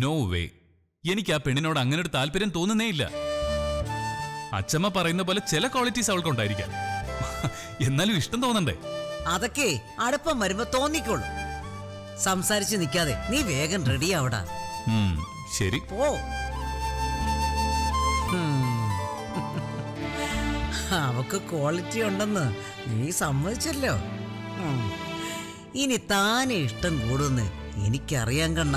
No way എനിക്ക് ആ പെണ്ണിനോട് അങ്ങനെ ഒരു താല്പര്യം തോന്നുന്നേ ഇല്ല അച്ചമ്മ പറയുന്ന പോലെ ചില ക്വാളിറ്റീസ് അവൾക്കുണ്ടായിരിക്കാം എന്നാലും ഇഷ്ടം തോന്നണ്ടേ അതൊക്കെ അടുപ്പം വരുമ്പോ തോന്നിക്കോളൂ സംസാരിച്ച് നിൽക്കാതെ നീ വേഗം റെഡി ആവടാ ഉം, ശരി പോ ഉം. അവക്ക് ക്വാളിറ്റി ഉണ്ടെന്ന് നീ സമ്മതിച്ചല്ലോ ഉം. ഇനി താനെ ഇഷ്ടം കൂടുന്ന് എനിക്കറിയാൻ കണ്ണ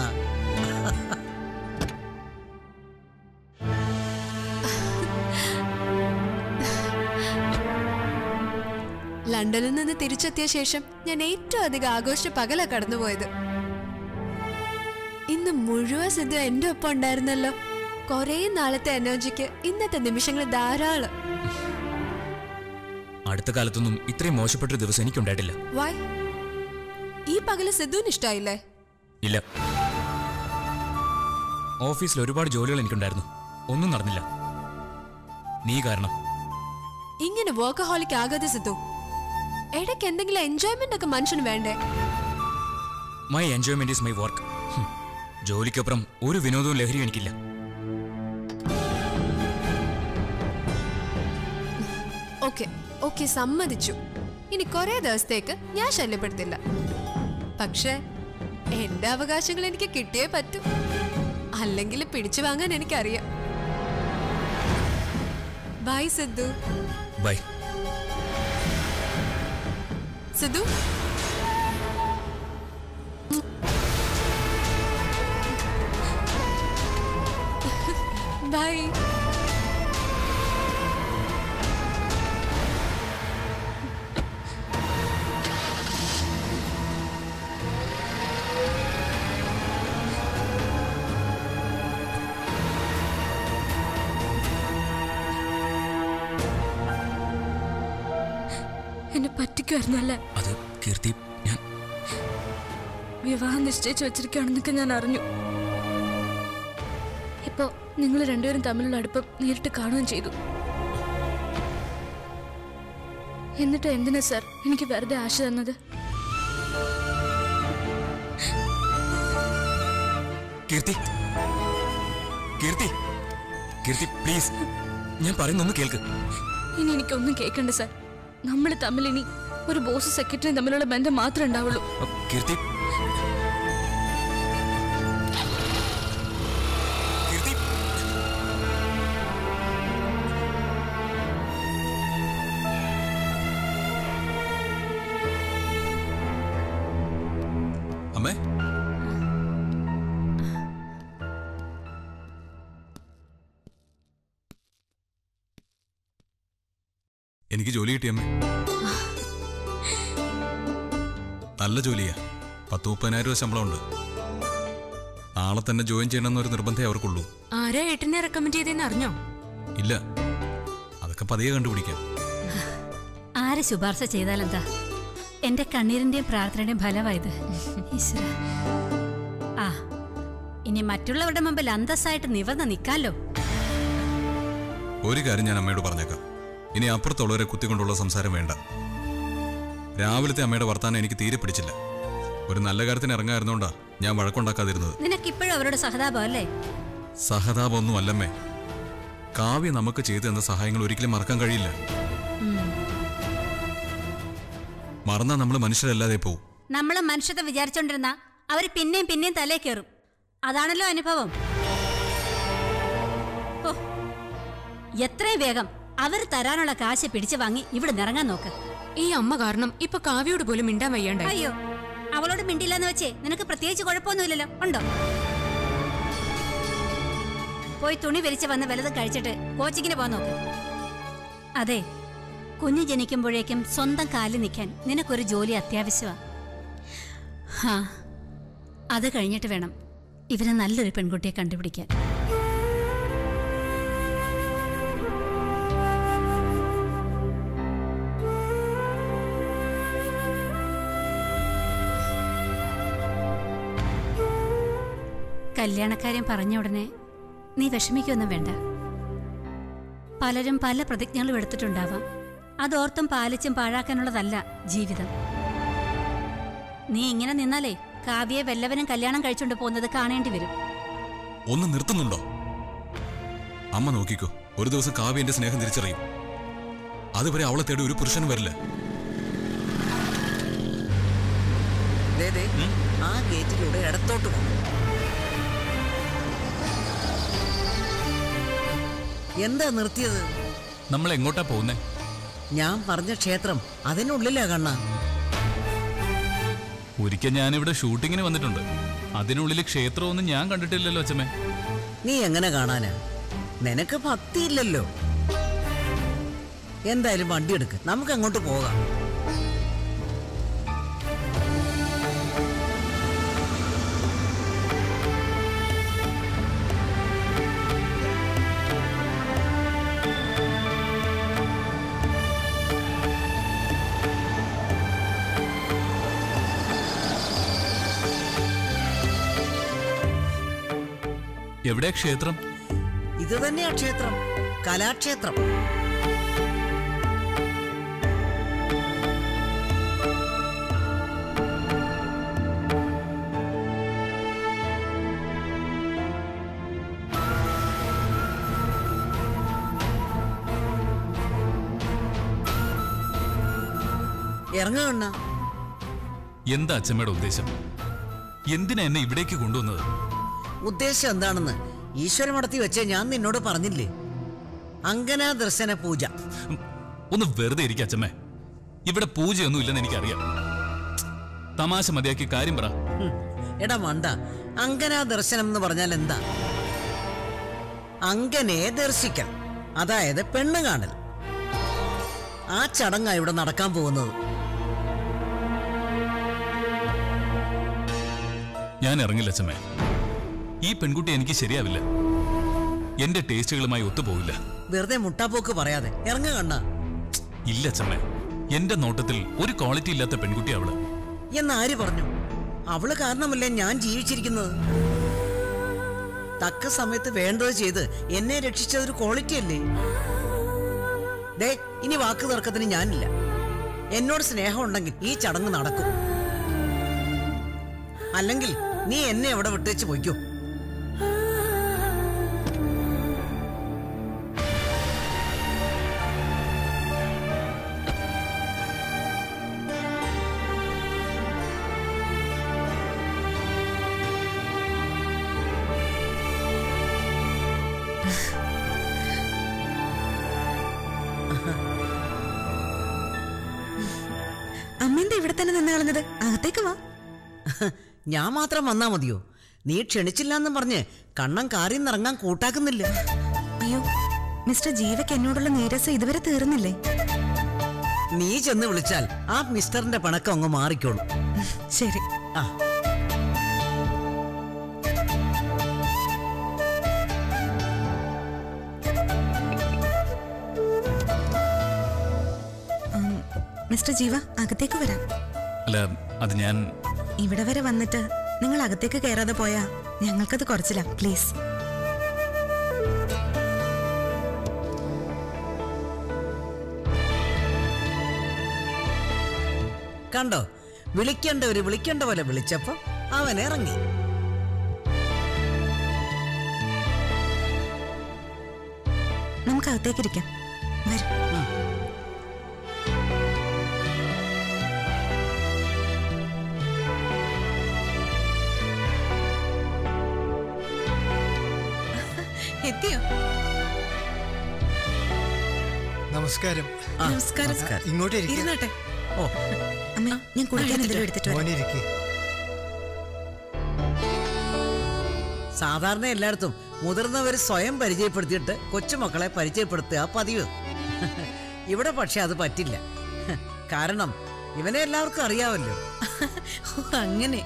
ലണ്ടനിൽ നിന്ന് തിരിച്ചെത്തിയ ശേഷം ഞാൻ ഏറ്റവും അധികം ആഘോഷ പകല കടന്നുപോയത് ഇന്ന് മുഴുവൻ സിദ്ധു എന്റെ ഒപ്പം ഉണ്ടായിരുന്നല്ലോ കുറേ നാളത്തെ എനർജിക്ക് ഇന്നത്തെ നിമിഷങ്ങൾ ധാരാളം അടുത്ത കാലത്തൊന്നും ഇത്രയും മോശപ്പെട്ടൊരു ദിവസം എനിക്കുണ്ടായിട്ടില്ല വൈ ഈ പകല് സിദ്ധുവിന് ഇഷ്ടായില്ലേ ഇല്ല ഓഫീസിൽ ഒരുപാട് ജോലികൾ എനിക്കുണ്ടായിരുന്നു ഒന്നും നടന്നില്ല നീ കാരണം ഇങ്ങനെ വർക്കഹോളിക് ആകാതെ സിദ്ധു ഇടയ്ക്ക് എന്തെങ്കിലും എൻജോയ്മെന്റ് ഒക്കെ മനുഷ്യന് വേണ്ടേ my enjoyment is my work ജോലിക്കപ്പുറം ഒരു വിനോദവും ലഹരിയും എനിക്കില്ല ഓക്കെ ഓക്കെ സമ്മതിച്ചു ഇനി കുറെ ദിവസത്തേക്ക് ഞാൻ ശല്യപ്പെടുത്തില്ല പക്ഷേ എന്റെ അവകാശങ്ങൾ എനിക്ക് കിട്ടിയേ പറ്റൂ അല്ലെങ്കിൽ പിടിച്ചു വാങ്ങാൻ എനിക്കറിയാം bye Sidhu bye Sidhu bye എന്നെ പറ്റിക്കുമായിരുന്നല്ലേ അത് കീർത്തി ഞാൻ വിവാഹം നിശ്ചയിച്ചു വെച്ചിരിക്കുകയാണെന്നൊക്കെ ഞാൻ അറിഞ്ഞു ഇപ്പോ നിങ്ങൾ രണ്ടുപേരും തമ്മിലുള്ള അടുപ്പം നേരിട്ട് കാണുകയും ചെയ്തു എന്നിട്ട് എന്തിനാ സർ എനിക്ക് വെറുതെ ആശ തന്നത് കീർത്തി കീർത്തി കീർത്തി പ്ലീസ് ഞാൻ പറയുന്നൊന്ന് കേൾക്ക് ഇനി എനിക്കൊന്നും കേൾക്കണ്ട സർ നമ്മൾ തമ്മിൽ ഇനി ഒരു ബോസ് സെക്രട്ടറി തമ്മിലുള്ള ബന്ധം മാത്രമേ ഉണ്ടാവുള്ളൂ അ, കീർത്തി കീർത്തി അമ്മേ എനിക്ക് ജോലി കിട്ടിയമ്മേ നല്ല ജോലിയാ പത്ത് മുപ്പതിനായിരം രൂപ ശമ്പളമുണ്ട് നാളെ തന്നെ ജോയിൻ ചെയ്യണമെന്നൊരു നിർബന്ധമേ അവർക്കുള്ളൂ ആരാ ഏട്ടനെ റെക്കമെൻഡ് ചെയ്തെന്ന് അറിഞ്ഞോ ഇല്ല അതൊക്കെ പതിയെ കണ്ടുപിടിക്കാം ആരെ ശുപാർശ ചെയ്താലെന്താ എന്റെ കണ്ണീരിന്റെയും പ്രാർത്ഥനയുടെയും ഫലമായത് ഈശ്വരാ. ആ ഇനി മറ്റുള്ളവരുടെ മുമ്പിൽ അന്തസ്സായിട്ട് നിവർന്ന് നിൽക്കാലോ ഒരു കാര്യം ഞാൻ അമ്മയോട് പറഞ്ഞേക്കാം ഇനി അപ്പുറത്തുള്ളവരെ കുത്തിക്കൊണ്ടുള്ള സംസാരം വേണ്ട രാവിലത്തെ അമ്മയുടെ വർത്താനം എനിക്ക് തീരെ പിടിച്ചില്ല ഒരു നല്ല കാര്യത്തിന് ഇറങ്ങായിരുന്നോണ്ടാ ഞാൻ വഴക്കുണ്ടാക്കാതിരുന്നത് നിനക്കിപ്പോഴും അവരോട് സഹതാപം അല്ലേ സഹതാപമൊന്നും അല്ലമ്മേ കാവ്യ നമുക്ക് ചെയ്തു തന്ന സഹായങ്ങൾ ഒരിക്കലും മറക്കാൻ കഴിയില്ല മറന്നാ നമ്മൾ മനുഷ്യരല്ലാതെ പോവും നമ്മൾ മനുഷ്യത്തെ വിചാരിച്ചോണ്ടിരുന്ന അവര് പിന്നെയും പിന്നെയും തലേ കയറും അതാണല്ലോ അനുഭവം ഓ, എത്രയും വേഗം അവർ തരാനുള്ള കാശ് പിടിച്ചു വാങ്ങി ഇവിടെ നിറങ്ങാൻ നോക്ക് ഈ അമ്മ കാരണം ഇപ്പൊ കാവ്യോട് പോലും മിണ്ടാൻ വയ്യാണ്ടായി അയ്യോ അവളോട് മിണ്ടില്ലെന്ന് വെച്ചേ നിനക്ക് പ്രത്യേകിച്ച് കുഴപ്പമൊന്നുമില്ലല്ലോ ഉണ്ടോ പോയി തുണി വലിച്ച് വന്ന് വലത് കഴിച്ചിട്ട് കോച്ചിങ്ങിന് പോകാൻ നോക്ക് അതെ കുഞ്ഞ് ജനിക്കുമ്പോഴേക്കും സ്വന്തം കാലിൽ നിൽക്കാൻ നിനക്കൊരു ജോലി അത്യാവശ്യമാ ഹാ അത് കഴിഞ്ഞിട്ട് വേണം ഇവന് നല്ലൊരു പെൺകുട്ടിയെ കണ്ടുപിടിക്കാൻ കല്യാണക്കാര്യം പറഞ്ഞ ഉടനെ നീ വിഷമിക്കൊന്നും വേണ്ട പലരും പല പ്രതിജ്ഞകളും എടുത്തിട്ടുണ്ടാവാം അതോർത്തും പാലിച്ചും പാഴാക്കാനുള്ളതല്ല ജീവിതം നീ ഇങ്ങനെ നിന്നാലേ കാവ്യെ വല്ലവനും കല്യാണം കഴിച്ചുകൊണ്ട് പോകുന്നത് കാണേണ്ടി വരും ഒന്ന് നിർത്തുന്നുണ്ടോ അമ്മ നോക്കിക്കോ ഒരു ദിവസം കാവ്യ എന്റെ സ്നേഹം തിരിച്ചറിയും അതുവരെ അവളെ തേടി ഒരു പുരുഷനും വരില്ല ദേ, ദേ, ആ ഗേറ്റിലൂടെ ഇടത്തോട്ട് പോകും എന്താ നിർത്തിയത് നമ്മൾ എങ്ങോട്ടാ പോകുന്നേ ഞാൻ പറഞ്ഞ ക്ഷേത്രം അതിനുള്ളിലാ കണ്ണ ഒരിക്കൽ ഞാനിവിടെ ഷൂട്ടിങ്ങിന് വന്നിട്ടുണ്ട് അതിനുള്ളിൽ ക്ഷേത്രമൊന്നും ഞാൻ കണ്ടിട്ടില്ലല്ലോ അച്ഛമ്മേ നീ എങ്ങനെ കാണാനാ നിനക്ക് ഭക്തിയില്ലല്ലോ എന്തായാലും വണ്ടി എടുക്ക് നമുക്ക് അങ്ങോട്ട് പോകാം എവിടെയാ ക്ഷേത്രം ഇത് തന്നെയാ ക്ഷേത്രം കലാക്ഷേത്രം ഇറങ്ങുകണ്ണ എന്താ അച്ഛമ്മയുടെ ഉദ്ദേശം എന്തിനാ എന്നെ ഇവിടേക്ക് കൊണ്ടുവന്നത് ഉദ്ദേശം എന്താണെന്ന് ഈശ്വര മടത്തി വെച്ചേ ഞാൻ നിന്നോട് പറഞ്ഞില്ലേ അങ്കനാ ദർശന പൂജ ഉം, ഒന്ന് വെറുതെ ഇരിക്കുക അച്ഛമ്മേ ഇവിടെ പൂജയൊന്നും ഇല്ലെന്ന് എനിക്കറിയാം തമാശ മതിയാക്കി കാര്യം പറ ഹും, എടാ മണ്ട അങ്കനാ ദർശനം എന്ന് പറഞ്ഞാൽ എന്താ അങ്കനെ ദർശിക്കൽ അതായത് പെണ്ണ് കാണൽ ആ ചടങ്ങാ ഇവിടെ നടക്കാൻ പോകുന്നത് ഞാൻ ഇറങ്ങില്ല അച്ഛമ്മേ ഈ പെൺകുട്ടി എനിക്ക് ശരിയാവില്ല എന്റെ ടേസ്റ്റുകളുമായി ഒത്തുപോകില്ല വെറുതെ മുട്ടാപ്പോക്ക് പറയാതെ ഇറങ്ങു കണ്ണ ഇല്ല അച്ഛമ്മേ എന്റെ നോട്ടത്തിൽ ഒരു ക്വാളിറ്റി ഇല്ലാത്ത പെൺകുട്ടി അവള് എന്ന് ആര് പറഞ്ഞു അവള് കാരണമല്ലേ ഞാൻ ജീവിച്ചിരിക്കുന്നത് തക്ക സമയത്ത് വേണ്ടത് ചെയ്ത് എന്നെ രക്ഷിച്ചതൊരു ക്വാളിറ്റി അല്ലേ ദേ ഇനി വാക്ക് തർക്കത്തിന് ഞാനില്ല എന്നോട് സ്നേഹം ഉണ്ടെങ്കിൽ ഈ ചടങ്ങ് നടക്കും അല്ലെങ്കിൽ നീ എന്നെ എവിടെ വിട്ടേച്ച് പോയിക്കോ അമ്മ എന്താ ഇവിടെ തന്നെ നിന്ന് കളഞ്ഞത് അകത്തേക്ക് വാ ഞാൻ മാത്രം വന്നാ മതിയോ നീ ക്ഷണിച്ചില്ലെന്നും പറഞ്ഞ് കണ്ണം കാറിൽ നിന്നിറങ്ങാൻ കൂട്ടാക്കുന്നില്ല അയ്യോ മിസ്റ്റർ ജീവയ്ക്ക് എന്നോടുള്ള നീരസം ഇതുവരെ തീർന്നില്ലേ നീ ചെന്ന് വിളിച്ചാൽ ആ മിസ്റ്ററിന്റെ പണക്കം അങ്ങ് മാറിക്കോളും ശരി ആ ഉം, മിസ്റ്റർ ജീവ അകത്തേക്ക് വരാം അല്ല അത് ഞാൻ ഇവിടെ വരെ വന്നിട്ട് നിങ്ങൾ അകത്തേക്ക് കയറാതെ പോയാ ഞങ്ങൾക്കത് കുറച്ചില്ല പ്ലീസ് കണ്ടോ വിളിക്കേണ്ടവര് വിളിക്കേണ്ട പോലെ വിളിച്ചപ്പോ അവൻ ഇറങ്ങി നമുക്ക് അകത്തേക്ക് ഇരിക്കാം വരും എത്തിയോ നമസ്കാരം ആ, നമസ്കാരം. നമസ്കാരം. ഇങ്ങോട്ട് ഇരിക്ക്. ഇരുന്നാട്ടെ ഓ അമ്മ ഞാൻ കുടിക്കാൻ എന്തെങ്കിലും എടുത്തിട്ട് വരാം മോനെ ഇരിക്ക്. സാധാരണ എല്ലായിടത്തും മുതിർന്നവർ സ്വയം പരിചയപ്പെടുത്തിയിട്ട് കൊച്ചുമക്കളെ പരിചയപ്പെടുത്തുക പതിവ് ഇവിടെ പക്ഷെ അത് പറ്റില്ല കാരണം ഇവനെ എല്ലാവർക്കും അറിയാമല്ലോ ഓ, അങ്ങനെ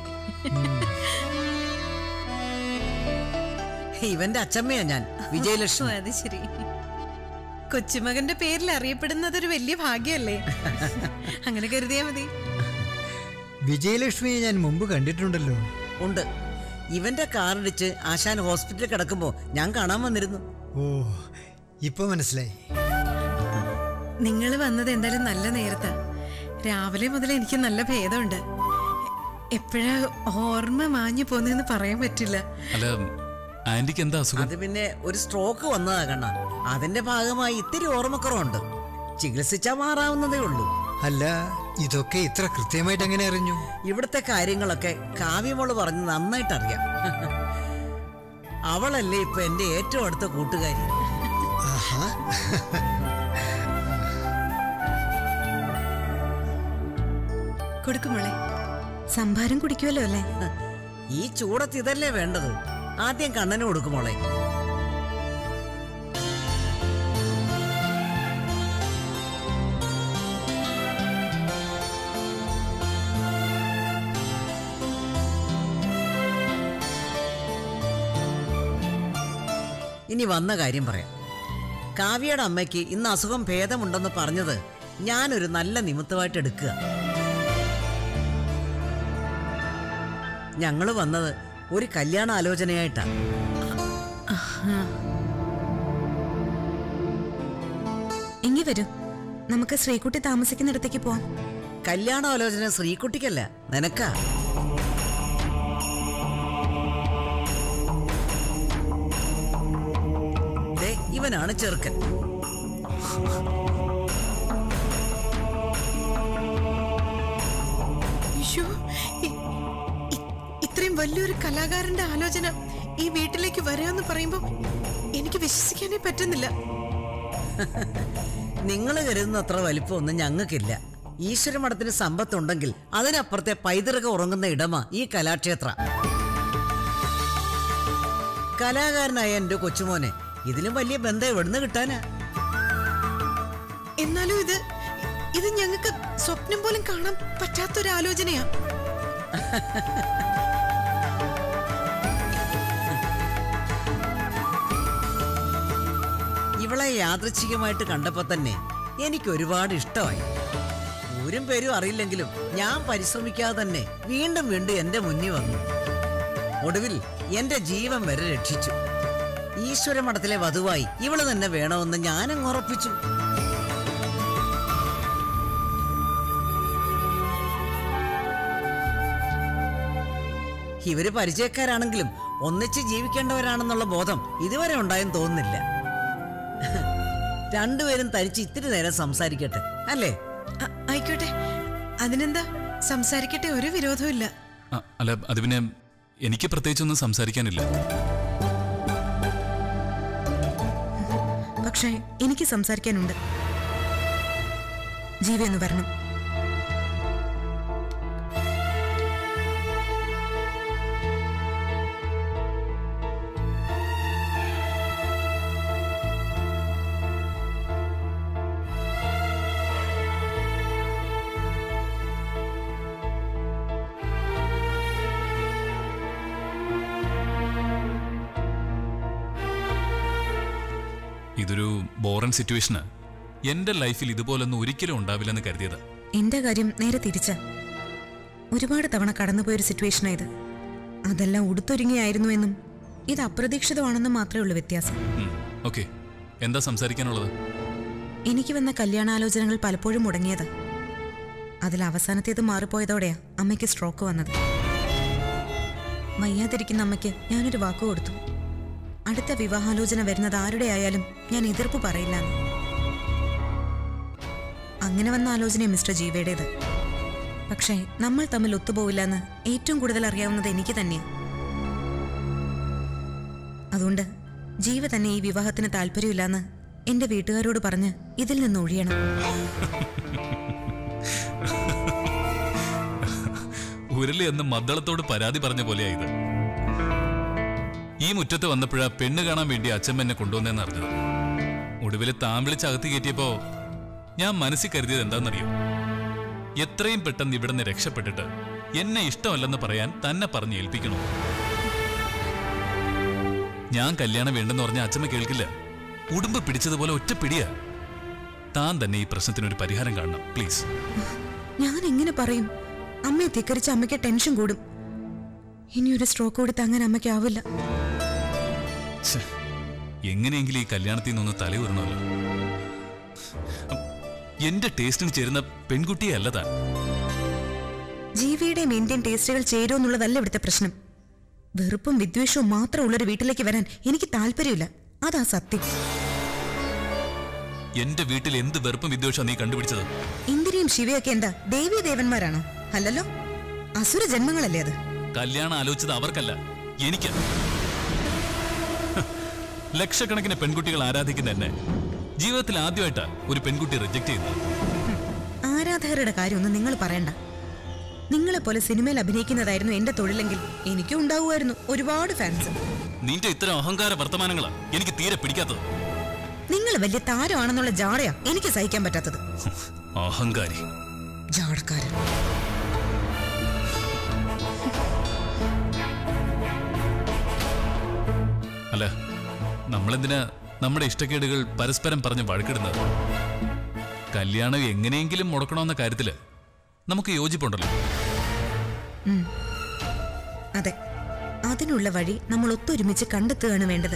ഇവന്റെ അച്ചമ്മയാ ഞാൻ ഓ, വിജയലക്ഷ്മി അത് ശരി കൊച്ചുമകന്റെ പേരിൽ അറിയപ്പെടുന്നത് ഒരു വലിയ ഭാഗ്യമല്ലേ അങ്ങനെ കരുതിയാ മതി വിജയലക്ഷ്മിയെ ഞാൻ മുമ്പ് കണ്ടിട്ടുണ്ടല്ലോ ഉണ്ട് ഇവന്റെ കാറിടിച്ച് ആശാൻ ഹോസ്പിറ്റലിൽ കിടക്കുമ്പോ ഞാൻ കാണാൻ വന്നിരുന്നു ഓ ഇപ്പൊ മനസ്സിലായി നിങ്ങൾ വന്നത് എന്തായാലും നല്ല നേരത്താ രാവിലെ മുതൽ എനിക്ക് നല്ല ഭേദമുണ്ട് എപ്പോഴാ ഓർമ്മ മാഞ്ഞു പോന്നെന്ന് പറയാൻ പറ്റില്ല അല്ല ആന്റിക്ക് എന്താ അസുഖം അത് പിന്നെ ഒരു സ്ട്രോക്ക് വന്നതാ കണ്ണ അതിന്റെ ഭാഗമായി ഇത്തിരി ഓർമ്മക്കുറവുണ്ട് ചികിത്സിച്ചാ മാറാവുന്നതേ ഉള്ളൂ അല്ല ഇതൊക്കെ ഇത്ര കൃത്യമായിട്ട് എങ്ങനെ അറിഞ്ഞു ഇവിടുത്തെ കാര്യങ്ങളൊക്കെ കാവ്യമോള് പറഞ്ഞ് നന്നായിട്ട് അറിയാം അവളല്ലേ ഇപ്പൊ എന്റെ ഏറ്റവും അടുത്ത കൂട്ടുകാരി ആഹാ കൊടുക്കുമോളെ സംഭാരം കുടിക്കുമല്ലോ അല്ലേ ഈ ചൂടത്ത് ഇതല്ലേ വേണ്ടത് ആദ്യം കണ്ണന് കൊടുക്കുമോളെ ഇനി വന്ന കാര്യം പറയാം കാവ്യയുടെ അമ്മയ്ക്ക് ഇന്ന് അസുഖം ഭേദമുണ്ടെന്ന് പറഞ്ഞത് ഞാനൊരു നല്ല നിമിത്തമായിട്ട് എടുക്കുക ഞങ്ങൾ വന്നത് ഒരു കല്യാണ ആലോചനയായിട്ടാണ് എങ്കി വരൂ നമുക്ക് ശ്രീകുട്ടി താമസിക്കുന്നിടത്തേക്ക് പോവാം കല്യാണ ആലോചന ശ്രീകുട്ടിക്കല്ല നിനക്കാ ദേ, ഇവനാണ് ചെറുക്കൻ അയ്യോ ഇ- ഇ- ഇത്രയും വലിയൊരു കലാകാരന്റെ ആലോചന ഈ വീട്ടിലേക്ക് വരാന്ന് പറയുമ്പോ എനിക്ക് വിശ്വസിക്കാനേ പറ്റുന്നില്ല നിങ്ങൾ കരുതുന്ന അത്ര വലിപ്പമൊന്നും ഞങ്ങൾക്കില്ല ഈശ്വര മഠത്തിന് സമ്പത്തുണ്ടെങ്കിൽ അതിനപ്പുറത്തെ പൈതൃക ഉറങ്ങുന്ന ഇടമാ ഈ കലാക്ഷേത്ര കലാകാരനായ എന്റെ കൊച്ചുമോനെ ഇതിലും വലിയ ബന്ധം എവിടുന്ന് കിട്ടാനാ എന്നാലും ഇത് ഇത് ഞങ്ങൾക്ക് സ്വപ്നം പോലും കാണാൻ പറ്റാത്തൊരു ആലോചനയാ ഇവളെ യാദൃച്ഛികമായിട്ട് കണ്ടപ്പോ തന്നെ എനിക്ക് ഒരുപാട് ഇഷ്ടമായി ഊരും പേരും അറിയില്ലെങ്കിലും ഞാൻ പരിശ്രമിക്കാതെ തന്നെ വീണ്ടും വീണ്ടും എന്റെ മുന്നിൽ വന്നു ഒടുവിൽ എന്റെ ജീവൻ വരെ രക്ഷിച്ചു ഈശ്വര മഠത്തിലെ വധുവായി ഇവള് തന്നെ വേണമെന്ന് ഞാനങ്ങ് ഉറപ്പിച്ചു ഇവര് പരിചയക്കാരാണെങ്കിലും ഒന്നിച്ച് ജീവിക്കേണ്ടവരാണെന്നുള്ള ബോധം ഇതുവരെ ഉണ്ടായെന്ന് തോന്നുന്നില്ല രണ്ടുപേരും തനിച്ച് ഇത്തിരി നേരം സംസാരിക്കട്ടെ അല്ലേ അ- ആയിക്കോട്ടെ അതിനെന്താ സംസാരിക്കട്ടെ ഒരു വിരോധവും ഇല്ല ആ, അല്ല അത് പിന്നെ എനിക്ക് പ്രത്യേകിച്ചൊന്നും സംസാരിക്കാനില്ല പക്ഷേ എനിക്ക് സംസാരിക്കാനുണ്ട് ജീവ എന്ന് വരണം ഇതൊരു ബോറൻ സിറ്റുവേഷന് എന്റെ ലൈഫിൽ ഇതുപോലൊന്നും ഒരിക്കലും ഉണ്ടാവില്ലെന്ന് കരുതിയത് എന്റെ കാര്യം നേരെ തിരിച്ച ഒരുപാട് തവണ കടന്നുപോയൊരു സിറ്റുവേഷനാ ഇത് അതെല്ലാം ഉടുത്തൊരുങ്ങിയായിരുന്നു എന്നും ഇത് അപ്രതീക്ഷിതമാണെന്നും മാത്രമേ ഉള്ളൂ വ്യത്യാസം ഓക്കെ എന്താ സംസാരിക്കാനുള്ളത് എനിക്ക് വന്ന കല്യാണാലോചനകൾ പലപ്പോഴും മുടങ്ങിയത് അതിൽ അവസാനത്തേത് മാറിപ്പോയതോടെയാ അമ്മയ്ക്ക് സ്ട്രോക്ക് വന്നത് വയ്യാതിരിക്കുന്ന അമ്മയ്ക്ക് ഞാനൊരു വാക്ക് കൊടുത്തു അടുത്ത വിവാഹാലോചന വരുന്നത് ആരുടെ ആയാലും ഞാൻ എതിർപ്പ് പറയില്ല അങ്ങനെ വന്ന ആലോചനയാണ് മിസ്റ്റർ ജീവയുടേത് പക്ഷേ നമ്മൾ തമ്മിൽ ഒത്തുപോവില്ലെന്ന് ഏറ്റവും കൂടുതൽ അറിയാവുന്നത് എനിക്ക് തന്നെയാ അതുകൊണ്ട് ജീവ തന്നെ ഈ വിവാഹത്തിന് താല്പര്യമില്ലെന്ന് എന്റെ വീട്ടുകാരോട് പറഞ്ഞ് ഇതിൽ നിന്ന് ഒഴിയണം ഉരുളി എന്ന് മദ്ദളത്തോട് പരാതി പറഞ്ഞ പോലെയാ ഇത് ഈ മുറ്റത്ത് വന്നപ്പോഴാ പെണ്ണ് കാണാൻ വേണ്ടി അച്ഛൻ എന്നെ കൊണ്ടുവന്നേന്ന് അറിഞ്ഞത് ഒടുവിൽ താൻ വിളിച്ച് അകത്ത് കയറ്റിയപ്പോ ഞാൻ മനസ്സിൽ കരുതിയത് എന്താണെന്നറിയോ എത്രയും പെട്ടെന്ന് ഇവിടുന്ന് രക്ഷപ്പെട്ടിട്ട് എന്നെ ഇഷ്ടമല്ലെന്ന് പറയാൻ തന്നെ പറഞ്ഞ് ഏൽപ്പിക്കണോ ഞാൻ കല്യാണം വേണ്ടെന്ന് പറഞ്ഞ അച്ഛമ്മ കേൾക്കില്ല ഉടുമ്പ് പിടിച്ചതുപോലെ ഒറ്റ പിടിയാ താൻ തന്നെ ഈ പ്രശ്നത്തിനൊരു പരിഹാരം കാണണം പ്ലീസ് ഞാൻ എങ്ങനെ പറയും അമ്മയെ ധിക്കരിച്ച അമ്മയ്ക്ക് ടെൻഷൻ കൂടും ഇനിയൊരു സ്ട്രോക്ക് കൂടി താങ്ങാൻ അമ്മയ്ക്കാവില്ല ഛെ, എങ്ങനെയെങ്കിലും ഈ കല്യാണത്തിൽ നിന്നൊന്ന് തലയുറണമല്ലോ എന്റെ ടേസ്റ്റിന് ചേരുന്ന പെൺകുട്ടിയെ അല്ല താൻ ജീവിയുടെയും ഇന്ത്യൻ ടേസ്റ്റുകൾ ചേരുമെന്നുള്ളതല്ല ഇവിടുത്തെ പ്രശ്നം വെറുപ്പും വിദ്വേഷവും മാത്രമുള്ളൊരു വീട്ടിലേക്ക് വരാൻ എനിക്ക് താല്പര്യമില്ല അതാ സത്യം എന്റെ വീട്ടിൽ എന്ത് വെറുപ്പും വിദ്വേഷം നീ കണ്ടുപിടിച്ചത് ഇന്ദിരയും ശിവയൊക്കെ എന്താ ദേവീ ദേവന്മാരാണോ അല്ലല്ലോ അസുര ജന്മങ്ങളല്ലേ അത് കല്യാണം ആലോചിച്ചത് അവർക്കല്ല എനിക്ക് ഹ്, ലക്ഷക്കണക്കിന് പെൺകുട്ടികൾ ആരാധിക്കുന്ന എന്നെ ജീവിതത്തിൽ ആദ്യമായിട്ടാ ഒരു പെൺകുട്ടി റിജക്ട് ചെയ്യുന്നത് ആരാധകരുടെ കാര്യമൊന്നും നിങ്ങൾ പറയണ്ട നിങ്ങളെ പോലെ സിനിമയിൽ അഭിനയിക്കുന്നതായിരുന്നു എന്റെ തൊഴിലെങ്കിൽ എനിക്കും ഉണ്ടാവുമായിരുന്നു ഒരുപാട് ഫാൻസ് നിന്റെ ഇത്തരം അഹങ്കാര വർത്തമാനങ്ങളാ എനിക്ക് തീരെ പിടിക്കാത്തത് നിങ്ങൾ വലിയ താരമാണെന്നുള്ള ജാടയാ എനിക്ക് സഹിക്കാൻ പറ്റാത്തത് അഹങ്കാരി ജാടക്കാരൻ അല്ല നമ്മളെന്തിനാ നമ്മുടെ ഇഷ്ടക്കേടുകൾ പരസ്പരം പറഞ്ഞ് വഴക്കിടുന്നത് കല്യാണം എങ്ങനെയെങ്കിലും മുടക്കണമെന്ന കാര്യത്തില് നമുക്ക് യോജിപ്പുണ്ടല്ലോ ഉം. അതെ അതിനുള്ള വഴി നമ്മൾ ഒത്തൊരുമിച്ച് കണ്ടെത്തുകയാണ് വേണ്ടത്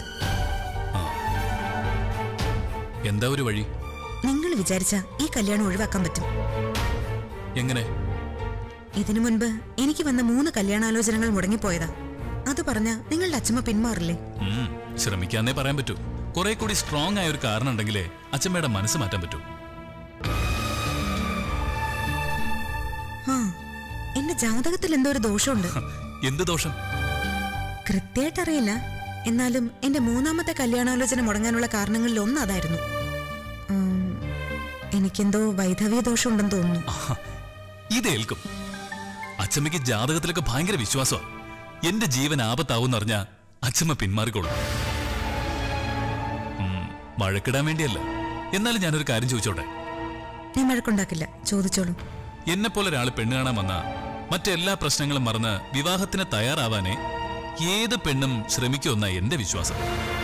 എന്താ ഒരു വഴി നിങ്ങൾ വിചാരിച്ച ഈ കല്യാണം ഒഴിവാക്കാൻ പറ്റും എങ്ങനെ ഇതിനു മുൻപ് എനിക്ക് വന്ന മൂന്ന് കല്യാണാലോചനകൾ മുടങ്ങിപ്പോയതാ അത് പറഞ്ഞ നിങ്ങളുടെ അച്ഛമ്മ പിന്മാറില്ലേ ഉം, ശ്രമിക്കാന്നേ പറയാൻ പറ്റൂ കുറെ കൂടി സ്ട്രോങ് ആയ ഒരു കാരണം ഉണ്ടെങ്കിലേ അച്ഛമ്മയുടെ മനസ്സ് മാറ്റാൻ പറ്റൂ ആ എന്റെ ജാതകത്തിൽ എന്തോ ഒരു ദോഷമുണ്ട് എന്ത് ദോഷം കൃത്യമായിട്ട് അറിയില്ല എന്നാലും എന്റെ മൂന്നാമത്തെ കല്യാണാലോചന മുടങ്ങാനുള്ള കാരണങ്ങളിൽ ഒന്ന് അതായിരുന്നു ഉം, എനിക്കെന്തോ വൈധവ്യ ദോഷം ഉണ്ടെന്ന് തോന്നുന്നു ഇതേൽക്കും അച്ഛമ്മയ്ക്ക് ജാതകത്തിലൊക്കെ ഭയങ്കര വിശ്വാസമാണ് എന്റെ ജീവൻ ആപത്താവും അറിഞ്ഞ അച്ഛമ്മ പിന്മാറിക്കോളും ഉം, വഴക്കിടാൻ വേണ്ടിയല്ല എന്നാലും ഞാനൊരു കാര്യം ചോദിച്ചോട്ടെ ഞാൻ വഴക്കുണ്ടാക്കില്ല ചോദിച്ചോളൂ എന്നെ പോലെ ഒരാൾ പെണ്ണ് കാണാൻ വന്ന മറ്റെല്ലാ പ്രശ്നങ്ങളും മറന്ന് വിവാഹത്തിന് തയ്യാറാവാനേ ഏത് പെണ്ണും ശ്രമിക്കുമെന്ന എന്റെ വിശ്വാസം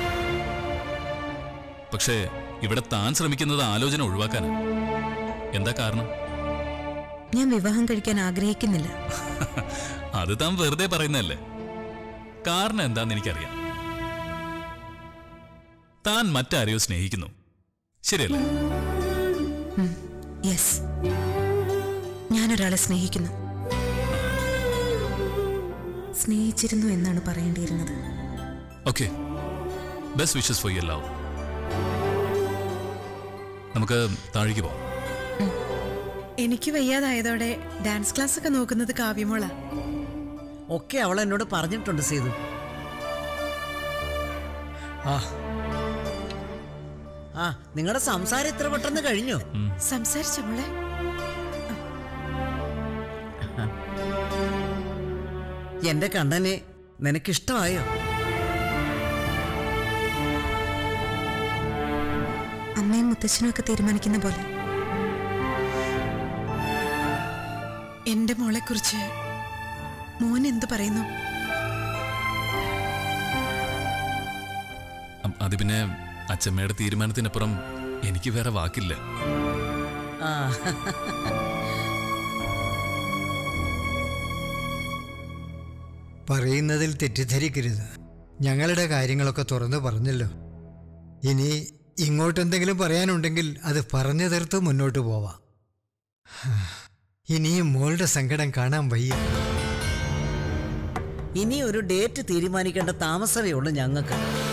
പക്ഷേ ഇവിടെ താൻ ശ്രമിക്കുന്നത് ആലോചന ഒഴിവാക്കാനാ എന്താ കാരണം ഞാൻ വിവാഹം കഴിക്കാൻ ആഗ്രഹിക്കുന്നില്ല അത് താൻ വെറുതെ പറയുന്നതല്ലേ കാരണം എന്താന്ന് എനിക്കറിയാം താൻ മറ്റാരെയോ സ്നേഹിക്കുന്നു ശരിയല്ലേ യെസ് ഞാനൊരാളെ സ്നേഹിക്കുന്നു സ്നേഹിച്ചിരുന്നു എന്നാണ് പറയേണ്ടിയിരുന്നത് okay best wishes for your love നമുക്ക് താഴേക്ക് പോവാം എനിക്ക് വയ്യാതായതോടെ ഡാൻസ് ക്ലാസ് ഒക്കെ നോക്കുന്നത് കാവ്യമോള ഒക്കെ അവൾ എന്നോട് പറഞ്ഞിട്ടുണ്ട് സേതു ആ ആ നിങ്ങളുടെ സംസാരം ഇത്ര പെട്ടെന്ന് കഴിഞ്ഞു സംസാരിച്ച മോളെ എന്റെ കണ്ണനെ നിനക്കിഷ്ടമായോ അമ്മയും മുത്തച്ഛനും ഒക്കെ തീരുമാനിക്കുന്ന പോലെ എന്റെ മോളെ കുറിച്ച് മോൻ എന്തു പറയുന്നു അം- അത് പിന്നെ അച്ഛമ്മയുടെ തീരുമാനത്തിനപ്പുറം എനിക്ക് വേറെ വാക്കില്ല ആ പറയുന്നതിൽ തെറ്റിദ്ധരിക്കരുത് ഞങ്ങളുടെ കാര്യങ്ങളൊക്കെ തുറന്നു പറഞ്ഞല്ലോ ഇനി ഇങ്ങോട്ടെന്തെങ്കിലും പറയാനുണ്ടെങ്കിൽ അത് പറഞ്ഞു തീർത്ത് മുന്നോട്ട് പോവാം ഇനിയും മോളുടെ സങ്കടം കാണാൻ വയ്യ ഇനി ഒരു ഡേറ്റ് തീരുമാനിക്കേണ്ട താമസമേ ഉള്ളൂ ഞങ്ങൾക്ക്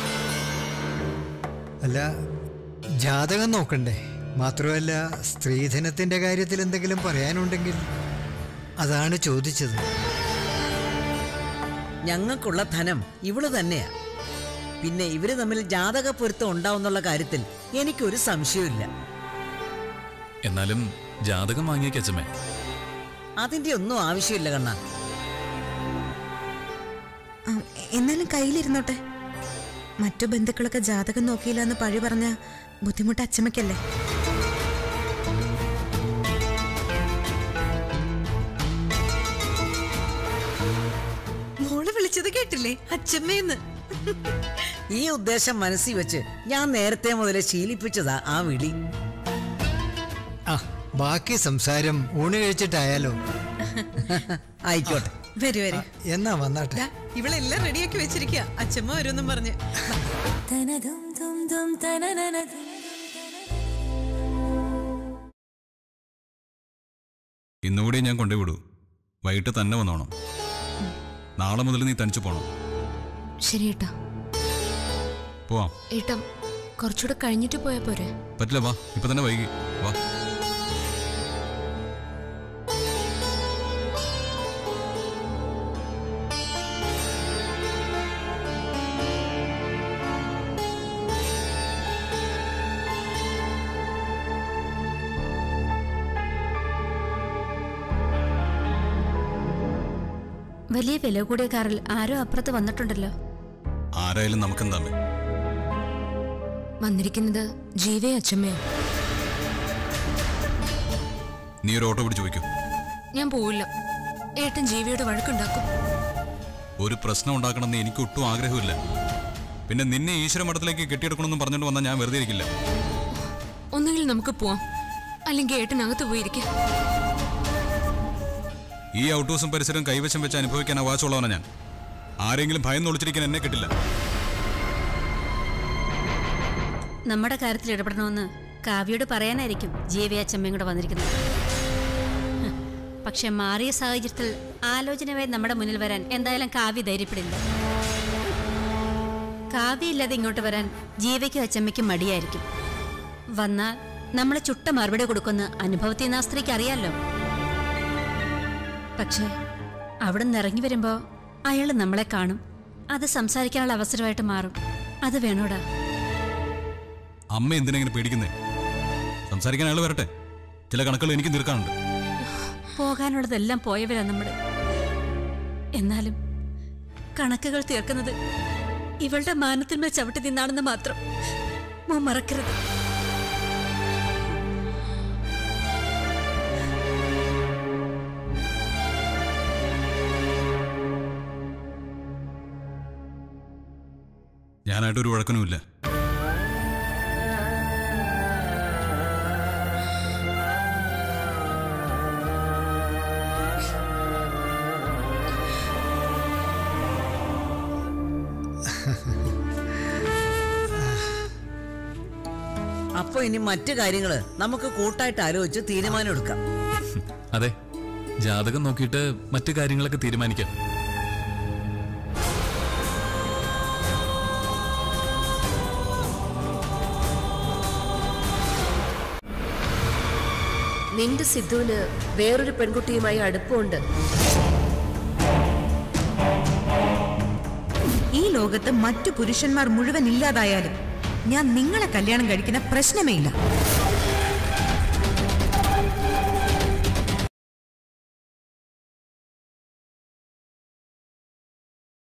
അല്ല ജാതകം നോക്കണ്ടേ മാത്രമല്ല സ്ത്രീധനത്തിന്റെ കാര്യത്തിൽ എന്തെങ്കിലും പറയാനുണ്ടെങ്കിൽ അതാണ് ചോദിച്ചത് ഞങ്ങൾക്കുള്ള ധനം ഇവള് തന്നെയാ പിന്നെ ഇവര് തമ്മിൽ ജാതക പൊരുത്തം ഉണ്ടാവുന്നുള്ള കാര്യത്തിൽ എനിക്കൊരു സംശയമില്ല എന്നാലും ജാതകം വാങ്ങിയേക്ക് അച്ഛമ്മേ അതിന്റെ ഒന്നും ആവശ്യമില്ല കണ്ണ ആ, എന്നാലും കയ്യിലിരുന്നോട്ടെ മറ്റു ബന്ധുക്കളൊക്കെ ജാതകം നോക്കിയില്ല എന്ന് പഴി പറഞ്ഞ ബുദ്ധിമുട്ട് അച്ചമ്മയ്ക്കല്ലേ മോള് വിളിച്ചത് കേട്ടില്ലേ അച്ഛമ്മേന്ന് ഈ ഉദ്ദേശം മനസ്സിൽ വെച്ച് ഞാൻ നേരത്തെ മുതലേ ശീലിപ്പിച്ചതാ ആ വിളി ആ ബാക്കി സംസാരം ഊണ് കഴിച്ചിട്ടായാലോ ആയിക്കോട്ടെ വരൂ വരൂ എന്നാ വന്നാട്ടെ ദാ, ഇവളെല്ലാം റെഡിയാക്കി വെച്ചിരിക്കുക അച്ഛമ്മ വരുമെന്നും പറഞ്ഞ് ഇന്നുകൂടി ഞാൻ കൊണ്ടുവിടൂ വൈകിട്ട് തന്നെ വന്നോണം നാളെ മുതൽ നീ തനിച്ചു പോണം ശരി ഏട്ടാ പോവാം ഏട്ടാ കുറച്ചുകൂടെ കഴിഞ്ഞിട്ട് പോയാ പോരെ പറ്റില്ല വാ ഇപ്പൊ തന്നെ വൈകി വാ വലിയ വില കൂടിയ കാറിൽ ആരോ അപ്പുറത്ത് വന്നിട്ടുണ്ടല്ലോ ആരായാലും നമുക്കെന്താമേ വന്നിരിക്കുന്നത് ജീവേ അച്ഛമ്മയോ നീ ഒരു ഓട്ടോ പിടിച്ച് വയ്ക്കൂ ഞാൻ പോവില്ല ഏട്ടൻ ജീവിയോട് വഴക്കുണ്ടാക്കും ഒരു പ്രശ്നം ഉണ്ടാക്കണമെന്ന് എനിക്ക് ഒട്ടും ആഗ്രഹമില്ല പിന്നെ നിന്നെ ഈശ്വര മഠത്തിലേക്ക് കെട്ടിയെടുക്കണമെന്ന് പറഞ്ഞുകൊണ്ട് വന്നാൽ ഞാൻ വെറുതെ ഇരിക്കില്ല ഒന്നുകിൽ നമുക്ക് പോവാം അല്ലെങ്കിൽ ഏട്ടൻ അകത്ത് പോയിരിക്കാം ഈ ഔട്ട് ഹൗസും പരിസരവും കൈവശം വെച്ച് അനുഭവിക്കാൻ അവകാശമുള്ളവനാണ് ഞാൻ ആരെങ്കിലും ഭയം ഒളിച്ചിരിക്കാൻ എന്നെ കിട്ടില്ല നമ്മുടെ കാര്യത്തിൽ ഇടപെടണമെന്ന് കാവ്യോട് പറയാനായിരിക്കും ജേവി അച്ചമ്മയും കൂടെ വന്നിരിക്കുന്നത് ഹ്, പക്ഷെ മാറിയ സാഹചര്യത്തിൽ ആലോചനയായി നമ്മുടെ മുന്നിൽ വരാൻ എന്തായാലും കാവ്യ ധൈര്യപ്പെടില്ല കാവ്യ ഇല്ലാതെ ഇങ്ങോട്ട് വരാൻ ജീവയ്ക്കും അച്ചമ്മയ്ക്കും മടിയായിരിക്കും വന്നാൽ നമ്മളെ ചുട്ട മറുപടി കൊടുക്കുന്ന അനുഭവത്തിൽ നിന്ന് ആ സ്ത്രീക്ക് അറിയാലോ പക്ഷേ അവിടെ നിന്ന് ഇറങ്ങി വരുമ്പോ അയാൾ നമ്മളെ കാണും അത് സംസാരിക്കാനുള്ള അവസരമായിട്ട് മാറും അത് വേണോടാ അമ്മ എന്തിനെങ്ങനെ പേടിക്കുന്നേ സംസാരിക്കാൻ അയാൾ വരട്ടെ ചില കണക്കുകൾ എനിക്ക് തീർക്കാനുണ്ട് പോകാനുള്ളതെല്ലാം പോയവരാ നമ്മള് എന്നാലും കണക്കുകൾ തീർക്കുന്നത് ഇവളുടെ മാനത്തിന്മേൽ ചവിട്ടി നിന്നാണെന്ന് മാത്രം മോ മറക്കരുത് ഞാനായിട്ടൊരു വഴക്കനുമില്ല അപ്പൊ ഇനി മറ്റു കാര്യങ്ങള് നമുക്ക് കൂട്ടായിട്ട് ആലോചിച്ച് തീരുമാനം എടുക്കാം അതെ ജാതകം നോക്കിയിട്ട് മറ്റു കാര്യങ്ങളൊക്കെ തീരുമാനിക്കാം നിന്റെ സിദ്ധുവിന് വേറൊരു പെൺകുട്ടിയുമായി അടുപ്പമുണ്ട് ഈ ലോകത്ത് മറ്റു പുരുഷന്മാർ മുഴുവൻ ഇല്ലാതായാലും ഞാൻ നിങ്ങളെ കല്യാണം കഴിക്കുന്ന പ്രശ്നമേ ഇല്ല